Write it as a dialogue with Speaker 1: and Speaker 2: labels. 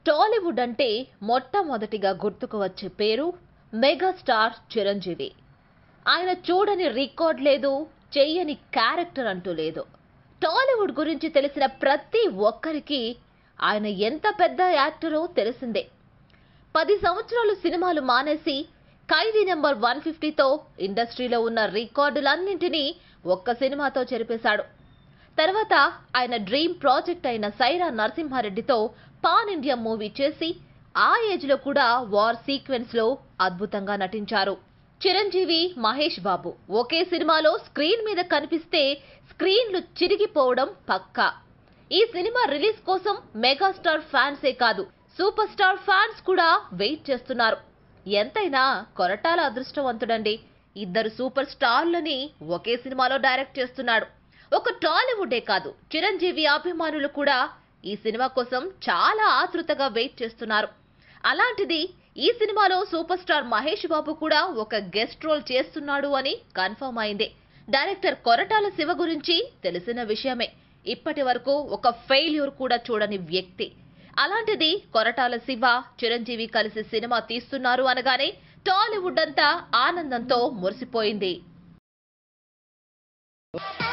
Speaker 1: టాలీవుడ్ అంటే మొట్టమొదటిగా గుర్తుకు వచ్చే పేరు మెగాస్టార్ చిరంజీవి ఆయన చూడని రికార్డ్ లేదు చెయ్యని క్యారెక్టర్ అంటూ లేదు టాలీవుడ్ గురించి తెలిసిన ప్రతి ఒక్కరికి ఆయన ఎంత పెద్ద యాక్టరో తెలిసిందే పది సంవత్సరాలు సినిమాలు మానేసి ఖైదీ నెంబర్ వన్ ఫిఫ్టీతో ఇండస్ట్రీలో ఉన్న రికార్డులన్నింటినీ ఒక్క సినిమాతో చెరిపేశాడు తర్వాత ఆయన డ్రీమ్ ప్రాజెక్ట్ అయిన సైరా నరసింహారెడ్డితో పాన్ ఇండియా మూవీ చేసి ఆ ఏజ్ లో కూడా వార్ సీక్వెన్స్ లో అద్భుతంగా నటించారు చిరంజీవి మహేష్ బాబు ఒకే సినిమాలో స్క్రీన్ మీద కనిపిస్తే స్క్రీన్లు చిరిగిపోవడం పక్కా ఈ సినిమా రిలీజ్ కోసం మెగాస్టార్ ఫ్యాన్సే కాదు సూపర్ స్టార్ ఫ్యాన్స్ కూడా వెయిట్ చేస్తున్నారు ఎంతైనా కొరటాల అదృష్టవంతుడండి ఇద్దరు సూపర్ స్టార్లని ఒకే సినిమాలో డైరెక్ట్ చేస్తున్నాడు ఒక టాలీవుడే కాదు చిరంజీవి అభిమానులు కూడా ఈ సినిమా కోసం చాలా ఆతృతగా వెయిట్ చేస్తున్నారు అలాంటిది ఈ సినిమాలో సూపర్ స్టార్ మహేష్ బాబు కూడా ఒక గెస్ట్ రోల్ చేస్తున్నాడు అని కన్ఫర్మ్ అయింది డైరెక్టర్ కొరటాల శివ గురించి తెలిసిన విషయమే ఇప్పటి వరకు ఒక ఫెయిల్యూర్ కూడా చూడని వ్యక్తి అలాంటిది కొరటాల శివ చిరంజీవి కలిసి సినిమా తీస్తున్నారు అనగానే టాలీవుడ్ అంతా ఆనందంతో మురిసిపోయింది